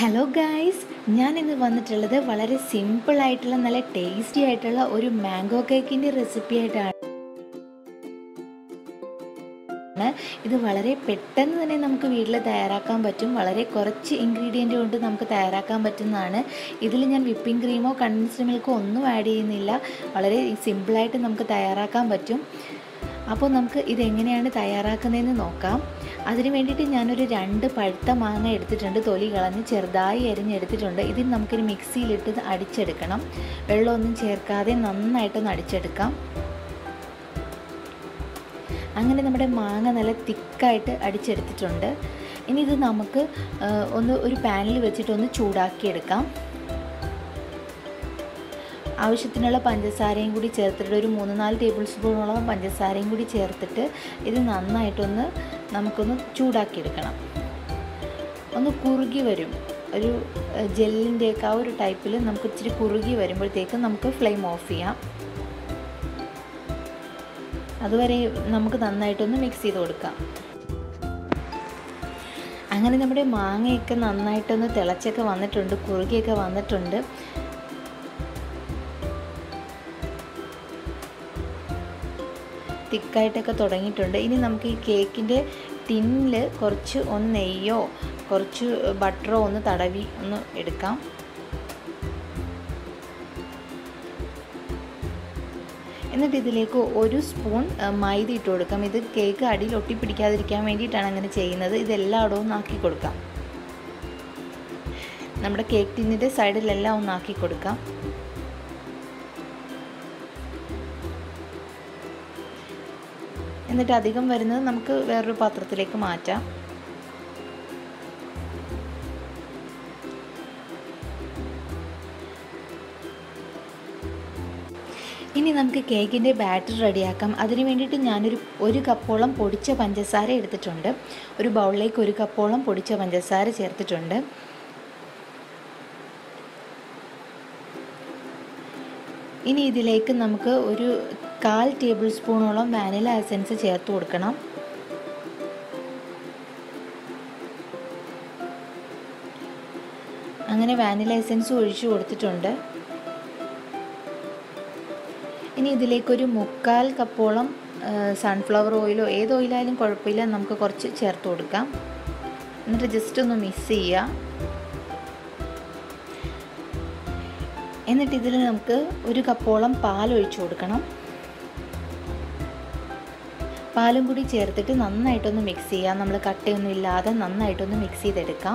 hello guys ഞാൻ ഇന്ന് വന്നിട്ടുള്ളത് വളരെ സിമ്പിൾ ആയിട്ടുള്ള നല്ല ടേസ്റ്റി ആയിട്ടുള്ള ഒരു മാംഗോ കേക്കിൻ്റെ റെസിപ്പി ആയിട്ടാണ് ഇത് വളരെ പെട്ടെന്ന് തന്നെ നമുക്ക് വീട്ടിൽ തയ്യാറാക്കാൻ പറ്റും വളരെ കുറച്ച് ഇൻഗ്രീഡിയൻ്റ് കൊണ്ട് നമുക്ക് തയ്യാറാക്കാൻ പറ്റുന്നതാണ് ഇതിൽ ഞാൻ വിപ്പിംഗ് ക്രീമോ കണ്ടൻസ്ഡ് മിൽക്കോ ഒന്നും ആഡ് ചെയ്യുന്നില്ല വളരെ സിമ്പിളായിട്ട് നമുക്ക് തയ്യാറാക്കാൻ പറ്റും അപ്പോൾ നമുക്ക് ഇതെങ്ങനെയാണ് തയ്യാറാക്കുന്നതെന്ന് നോക്കാം അതിന് വേണ്ടിയിട്ട് ഞാനൊരു രണ്ട് പഴുത്ത മാങ്ങ എടുത്തിട്ടുണ്ട് തൊലി കളഞ്ഞ് ചെറുതായി അരിഞ്ഞെടുത്തിട്ടുണ്ട് ഇതിന് നമുക്കൊരു മിക്സിയിലിട്ട് അടിച്ചെടുക്കണം വെള്ളമൊന്നും ചേർക്കാതെ നന്നായിട്ടൊന്ന് അടിച്ചെടുക്കാം അങ്ങനെ നമ്മുടെ മാങ്ങ നല്ല തിക്കായിട്ട് അടിച്ചെടുത്തിട്ടുണ്ട് ഇനി ഇത് നമുക്ക് ഒന്ന് ഒരു പാനിൽ വെച്ചിട്ടൊന്ന് ചൂടാക്കിയെടുക്കാം ആവശ്യത്തിനുള്ള പഞ്ചസാരയും കൂടി ചേർത്തിട്ട് ഒരു മൂന്ന് നാല് ടേബിൾ സ്പൂണോളം പഞ്ചസാരയും കൂടി ചേർത്തിട്ട് ഇത് നന്നായിട്ടൊന്ന് നമുക്കൊന്ന് ചൂടാക്കിയെടുക്കണം ഒന്ന് കുറുകി വരും ഒരു ജെല്ലിൻ്റെയൊക്കെ ആ ഒരു ടൈപ്പിൽ നമുക്ക് ഇച്ചിരി കുറുകി വരുമ്പോഴത്തേക്ക് നമുക്ക് ഫ്ലെയിം ഓഫ് ചെയ്യാം അതുവരെ നമുക്ക് നന്നായിട്ടൊന്ന് മിക്സ് ചെയ്ത് കൊടുക്കാം അങ്ങനെ നമ്മുടെ മാങ്ങയൊക്കെ നന്നായിട്ടൊന്ന് തിളച്ചൊക്കെ വന്നിട്ടുണ്ട് കുറുകിയൊക്കെ വന്നിട്ടുണ്ട് തിക്കായിട്ടൊക്കെ തുടങ്ങിയിട്ടുണ്ട് ഇനി നമുക്ക് ഈ കേക്കിൻ്റെ ടിന്നിൽ കുറച്ച് ഒന്ന് നെയ്യോ കുറച്ച് ബട്ടറോ ഒന്ന് തടവി ഒന്ന് എടുക്കാം എന്നിട്ട് ഇതിലേക്ക് ഒരു സ്പൂൺ മൈദ ഇട്ട് കൊടുക്കാം ഇത് കേക്ക് അടിയിൽ ഒട്ടിപ്പിടിക്കാതിരിക്കാൻ വേണ്ടിയിട്ടാണ് അങ്ങനെ ചെയ്യുന്നത് ഇതെല്ലായിടവും ഒന്ന് ആക്കി കൊടുക്കാം നമ്മുടെ കേക്ക് ടിന്നിൻ്റെ സൈഡിലെല്ലാം ഒന്ന് ആക്കി കൊടുക്കാം എന്നിട്ട് അധികം വരുന്നത് നമുക്ക് വേറൊരു പാത്രത്തിലേക്ക് മാറ്റാം ഇനി നമുക്ക് കേക്കിൻ്റെ ബാറ്റർ റെഡിയാക്കാം അതിന് വേണ്ടിയിട്ട് ഞാനൊരു ഒരു കപ്പോളം പൊടിച്ച പഞ്ചസാര എടുത്തിട്ടുണ്ട് ഒരു ബൗളിലേക്ക് ഒരു കപ്പോളം പൊടിച്ച പഞ്ചസാര ചേർത്തിട്ടുണ്ട് ഇനി ഇതിലേക്ക് നമുക്ക് ഒരു കാൽ ടേബിൾ സ്പൂണോളം വാനില എസൻസ് ചേർത്ത് കൊടുക്കണം അങ്ങനെ വാനില എസൻസ് ഒഴിച്ചു കൊടുത്തിട്ടുണ്ട് ഇനി ഇതിലേക്കൊരു മുക്കാൽ കപ്പോളം സൺഫ്ലവർ ഓയിലോ ഏത് ഓയിലായാലും കുഴപ്പമില്ല നമുക്ക് കുറച്ച് ചേർത്ത് കൊടുക്കാം എന്നിട്ട് ജസ്റ്റ് ഒന്ന് മിക്സ് ചെയ്യുക എന്നിട്ട് ഇതിൽ നമുക്ക് ഒരു കപ്പോളം പാൽ ഒഴിച്ചു കൊടുക്കണം പാലും കൂടി ചേർത്തിട്ട് നന്നായിട്ടൊന്ന് മിക്സ് ചെയ്യാം നമ്മൾ കട്ടയൊന്നും ഇല്ലാതെ നന്നായിട്ടൊന്ന് മിക്സ് ചെയ്തെടുക്കാം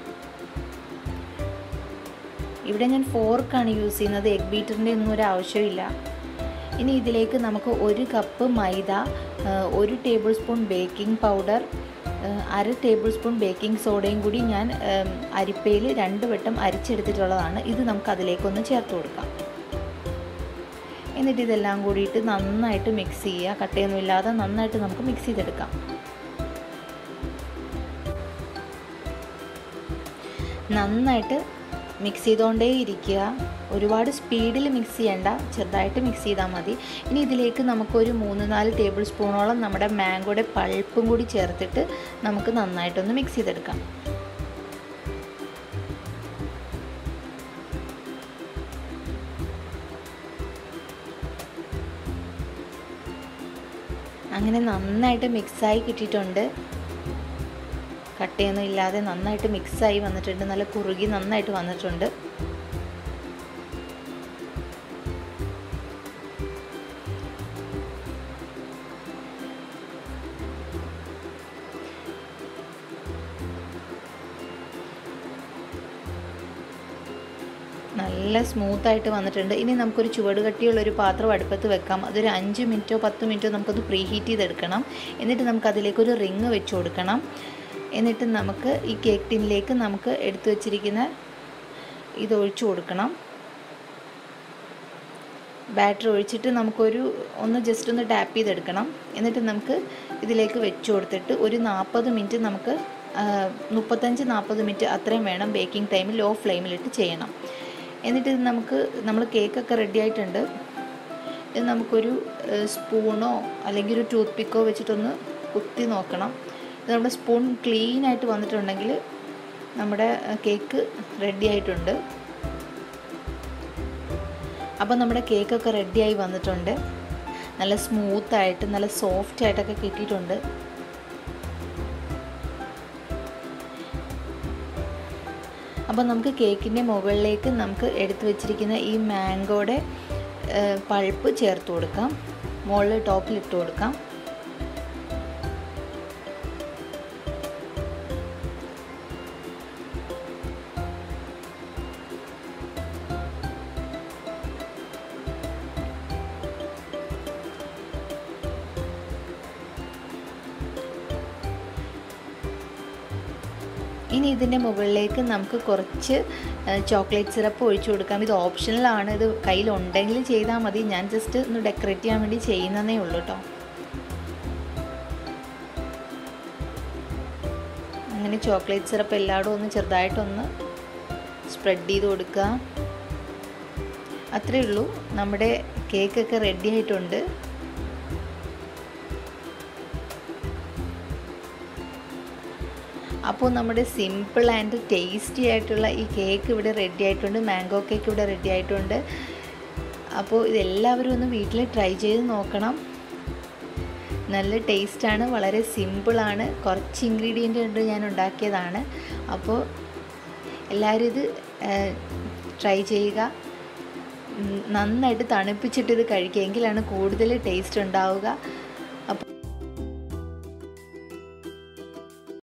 ഇവിടെ ഞാൻ ഫോർക്കാണ് യൂസ് ചെയ്യുന്നത് എഗ് ബീറ്ററിൻ്റെ ഒന്നും ഒരു ആവശ്യമില്ല ഇനി ഇതിലേക്ക് നമുക്ക് ഒരു കപ്പ് മൈദ ഒരു ടേബിൾ സ്പൂൺ ബേക്കിംഗ് പൗഡർ അര ടേബിൾ സ്പൂൺ ബേക്കിംഗ് സോഡയും കൂടി ഞാൻ അരിപ്പയിൽ രണ്ട് വട്ടം അരിച്ചെടുത്തിട്ടുള്ളതാണ് ഇത് നമുക്ക് അതിലേക്കൊന്ന് ചേർത്ത് കൊടുക്കാം എന്നിട്ട് ഇതെല്ലാം കൂടിയിട്ട് നന്നായിട്ട് മിക്സ് ചെയ്യുക കട്ടയൊന്നും ഇല്ലാതെ നന്നായിട്ട് നമുക്ക് മിക്സ് ചെയ്തെടുക്കാം നന്നായിട്ട് മിക്സ് ചെയ്തുകൊണ്ടേ ഇരിക്കുക ഒരുപാട് സ്പീഡിൽ മിക്സ് ചെയ്യേണ്ട ചെറുതായിട്ട് മിക്സ് ചെയ്താൽ മതി ഇനി ഇതിലേക്ക് നമുക്കൊരു മൂന്ന് നാല് ടേബിൾ സ്പൂണോളം നമ്മുടെ മാംഗോയുടെ പൾപ്പും കൂടി ചേർത്തിട്ട് നമുക്ക് നന്നായിട്ടൊന്ന് മിക്സ് ചെയ്തെടുക്കാം അങ്ങനെ നന്നായിട്ട് മിക്സായി കിട്ടിയിട്ടുണ്ട് കട്ടയൊന്നും ഇല്ലാതെ നന്നായിട്ട് മിക്സായി വന്നിട്ടുണ്ട് നല്ല കുറുകി നന്നായിട്ട് വന്നിട്ടുണ്ട് നല്ല സ്മൂത്തായിട്ട് വന്നിട്ടുണ്ട് ഇനി നമുക്കൊരു ചുവട് കട്ടിയുള്ള ഒരു പാത്രം അടുപ്പത്ത് വെക്കാം അതൊരു അഞ്ച് മിനിറ്റോ പത്ത് മിനിറ്റോ നമുക്കത് പ്രീ ഹീറ്റ് ചെയ്തെടുക്കണം എന്നിട്ട് നമുക്ക് അതിലേക്കൊരു റിങ് വെച്ച് കൊടുക്കണം എന്നിട്ട് നമുക്ക് ഈ കേക്ക് ടിന്നിലേക്ക് നമുക്ക് എടുത്തു വച്ചിരിക്കുന്ന ഇത് ഒഴിച്ചു കൊടുക്കണം ബാറ്റർ ഒഴിച്ചിട്ട് നമുക്കൊരു ഒന്ന് ജസ്റ്റ് ഒന്ന് ടാപ്പ് ചെയ്തെടുക്കണം എന്നിട്ട് നമുക്ക് ഇതിലേക്ക് വെച്ച് കൊടുത്തിട്ട് ഒരു നാൽപ്പത് മിനിറ്റ് നമുക്ക് മുപ്പത്തഞ്ച് നാൽപ്പത് മിനിറ്റ് അത്രയും വേണം ബേക്കിംഗ് ടൈമിൽ ലോ ഫ്ലെയിമിലിട്ട് ചെയ്യണം എന്നിട്ട് ഇത് നമുക്ക് നമ്മൾ കേക്കൊക്കെ റെഡി ആയിട്ടുണ്ട് ഇത് നമുക്കൊരു സ്പൂണോ അല്ലെങ്കിൽ ഒരു ടൂത്ത് പിക്കോ വെച്ചിട്ടൊന്ന് കുത്തി നോക്കണം ഇത് നമ്മുടെ സ്പൂൺ ക്ലീൻ ആയിട്ട് വന്നിട്ടുണ്ടെങ്കിൽ നമ്മുടെ കേക്ക് റെഡി ആയിട്ടുണ്ട് അപ്പോൾ നമ്മുടെ കേക്കൊക്കെ റെഡിയായി വന്നിട്ടുണ്ട് നല്ല സ്മൂത്തായിട്ട് നല്ല സോഫ്റ്റ് ആയിട്ടൊക്കെ കിട്ടിയിട്ടുണ്ട് അപ്പോൾ നമുക്ക് കേക്കിൻ്റെ മുകളിലേക്ക് നമുക്ക് എടുത്തു വെച്ചിരിക്കുന്ന ഈ മാംഗോയുടെ പൾപ്പ് ചേർത്ത് കൊടുക്കാം മുകളിൽ ടോപ്പിൽ ഇട്ട് കൊടുക്കാം ഇനി ഇതിൻ്റെ മുകളിലേക്ക് നമുക്ക് കുറച്ച് ചോക്ലേറ്റ് സിറപ്പ് ഒഴിച്ചു കൊടുക്കാം ഇത് ഓപ്ഷണലാണ് ഇത് കയ്യിലുണ്ടെങ്കിൽ ചെയ്താൽ മതി ഞാൻ ജസ്റ്റ് ഒന്ന് ഡെക്കറേറ്റ് ചെയ്യാൻ വേണ്ടി ചെയ്യുന്നതേ ഉള്ളൂ കേട്ടോ അങ്ങനെ ചോക്ലേറ്റ് സിറപ്പ് എല്ലായിടും ഒന്ന് ചെറുതായിട്ടൊന്ന് സ്പ്രെഡ് ചെയ്ത് കൊടുക്കുക അത്രയേ ഉള്ളൂ നമ്മുടെ കേക്കൊക്കെ റെഡി ആയിട്ടുണ്ട് അപ്പോൾ നമ്മുടെ സിമ്പിൾ ആൻഡ് ടേസ്റ്റി ആയിട്ടുള്ള ഈ കേക്ക് ഇവിടെ റെഡി ആയിട്ടുണ്ട് മാംഗോ കേക്ക് ഇവിടെ റെഡി ആയിട്ടുണ്ട് അപ്പോൾ ഇതെല്ലാവരും ഒന്ന് വീട്ടിൽ ട്രൈ ചെയ്ത് നോക്കണം നല്ല ടേസ്റ്റാണ് വളരെ സിമ്പിളാണ് കുറച്ച് ഇൻഗ്രീഡിയൻ്റ് ഉണ്ട് ഞാൻ ഉണ്ടാക്കിയതാണ് അപ്പോൾ എല്ലാവരും ഇത് ട്രൈ ചെയ്യുക നന്നായിട്ട് തണുപ്പിച്ചിട്ട് ഇത് കഴിക്കുക എങ്കിലാണ് കൂടുതൽ ടേസ്റ്റ് ഉണ്ടാവുക